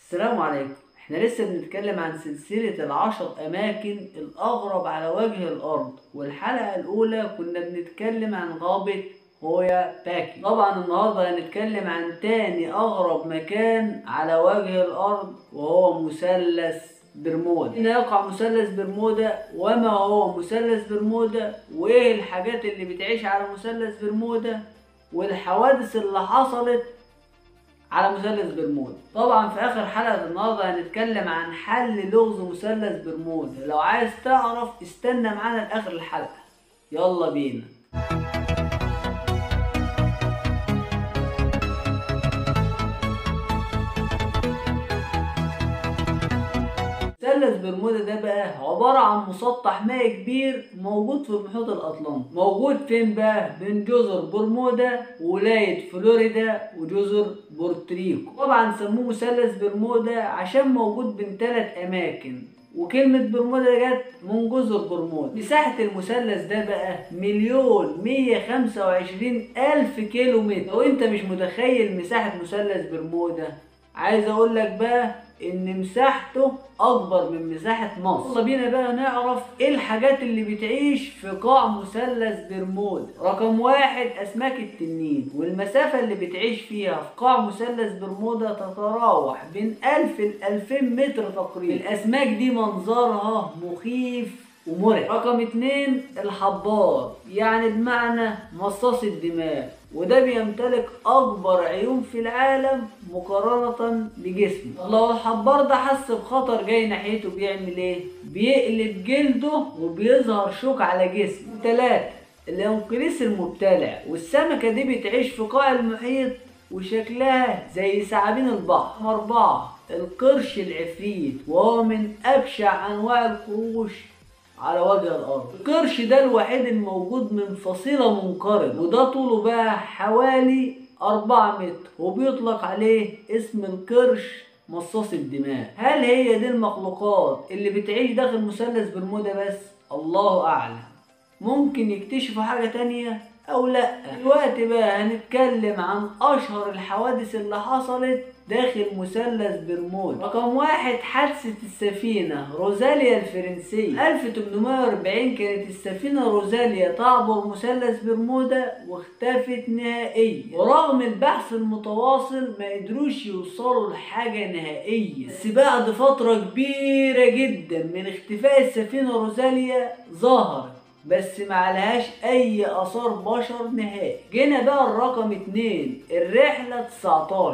السلام عليكم احنا لسه بنتكلم عن سلسلة العشر أماكن الأغرب على وجه الأرض والحلقة الأولى كنا بنتكلم عن غابة هويا باكي طبعا النهاردة هنتكلم عن تاني أغرب مكان على وجه الأرض وهو مثلث برمودا هنا يقع مثلث برمودا وما هو مثلث برمودا وايه الحاجات اللي بتعيش على مثلث برمودا والحوادث اللي حصلت على مثلث برمودا طبعا في اخر حلقه النهارده هنتكلم عن حل لغز مثلث برمودا لو عايز تعرف استنى معانا لاخر الحلقه يلا بينا مثلث برمودا ده بقى عبارة عن مسطح مائي كبير موجود في المحيط الأطلنطي موجود فين بقى بين جزر برمودا وولاية فلوريدا وجزر بورتريكو طبعا سموه مثلث برمودا عشان موجود بين ثلاث أماكن وكلمة برمودا جت من جزر برمودا مساحة المثلث ده بقى مليون مية خمسة وعشرين ألف كيلو متر لو أنت مش متخيل مساحة مثلث برمودا عايز أقول لك بقى ان مساحته اكبر من مساحة مصر يلا بينا بقى نعرف ايه الحاجات اللي بتعيش في قاع مثلث برمودا رقم واحد اسماك التنين والمسافة اللي بتعيش فيها في قاع مثلث برمودا تتراوح بين 1000 ل 2000 متر تقريبا الاسماك دي منظرها مخيف ومرعب رقم اتنين الحبار يعني بمعنى مصاص الدماء وده بيمتلك اكبر عيون في العالم مقارنة بجسمه لو الحبار ده حس بخطر جاي ناحيته بيعمل ايه بيقلب جلده وبيظهر شوك على جسمه تلاتة الانقريس المبتلع والسمكة دي بتعيش في قاع المحيط وشكلها زي ثعابين البحر أربعة القرش العفريت وهو من أبشع أنواع القروش على وجه الارض القرش ده الوحيد الموجود من فصيلة منقرضة وده طوله بقى حوالي أربعة متر وبيطلق عليه اسم القرش مصاص الدماء هل هي دي المخلوقات اللي بتعيش داخل مثلث برمودا بس الله أعلم ممكن يكتشفوا حاجة تانية أو لأ دلوقتي بقى هنتكلم عن أشهر الحوادث اللي حصلت داخل مثلث برمودا رقم واحد حادثة السفينة روزاليا الفرنسية 1840 كانت السفينة روزاليا تعبر مثلث برمودا واختفت نهائيا ورغم البحث المتواصل ما قدروش يوصلوا لحاجة نهائية بس بعد فترة كبيرة جدا من اختفاء السفينة روزاليا ظهرت بس ما عليهاش اي اثار بشر نهائي جينا بقى الرقم اتنين الرحلة 19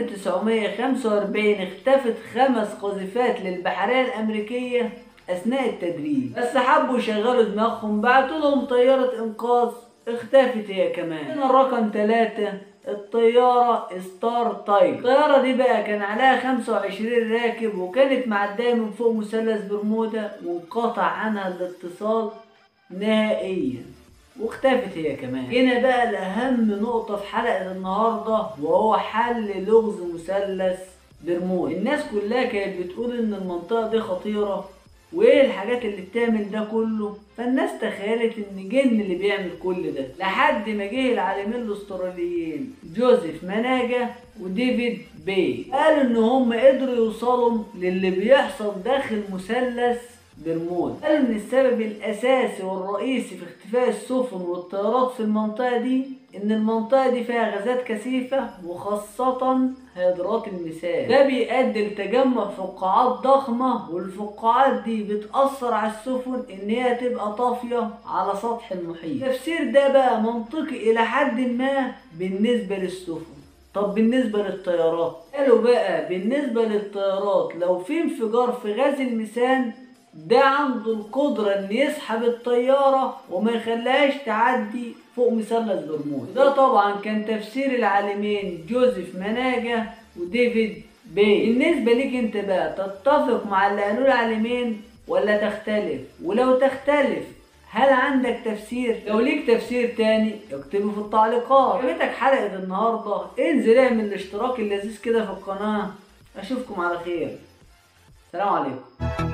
1945 اختفت خمس قذيفات للبحرية الامريكية اثناء التدريب بس حبوا يشغلوا دماغهم بعتوا لهم طيارة انقاذ اختفت هي كمان هنا الرقم ثلاثة الطيارة ستار تايجر الطيارة دي بقى كان عليها 25 راكب وكانت معدية من فوق مثلث برمودا وانقطع عنها الاتصال نهائيا واختفت هي كمان هنا بقى لأهم نقطة في حلقة النهاردة وهو حل لغز مثلث برمودا الناس كلها كانت بتقول ان المنطقة دي خطيرة وايه الحاجات اللي بتعمل ده كله فالناس تخيلت ان جن اللي بيعمل كل ده لحد ما جه العالمين الاستراليين جوزيف مناجا وديفيد بي قالوا ان هم قدروا يوصلوا للي بيحصل داخل مثلث برمودا قالوا ان السبب الاساسي والرئيسي في اختفاء السفن والطيارات في المنطقه دي ان المنطقه دي فيها غازات كثيفه وخاصه هيدرات الميثان ده بيؤدي لتجمع فقاعات ضخمه والفقاعات دي بتاثر على السفن ان هي تبقى طافيه على سطح المحيط التفسير ده بقى منطقي الى حد ما بالنسبه للسفن طب بالنسبة للطيارات قالوا بقى بالنسبة للطيارات لو في انفجار في غاز الميثان ده عنده القدرة ان يسحب الطيارة وما يخليهاش تعدي فوق مثلث برمودا ده طبعا كان تفسير العالمين جوزيف مناجا وديفيد بي بالنسبة ليك انت بقى تتفق مع اللي قالوه العالمين ولا تختلف ولو تختلف هل عندك تفسير؟ لو ليك تفسير تاني اكتبه في التعليقات عجبتك حلقة النهاردة انزل اعمل الاشتراك اللذيذ كده في القناة اشوفكم على خير سلام عليكم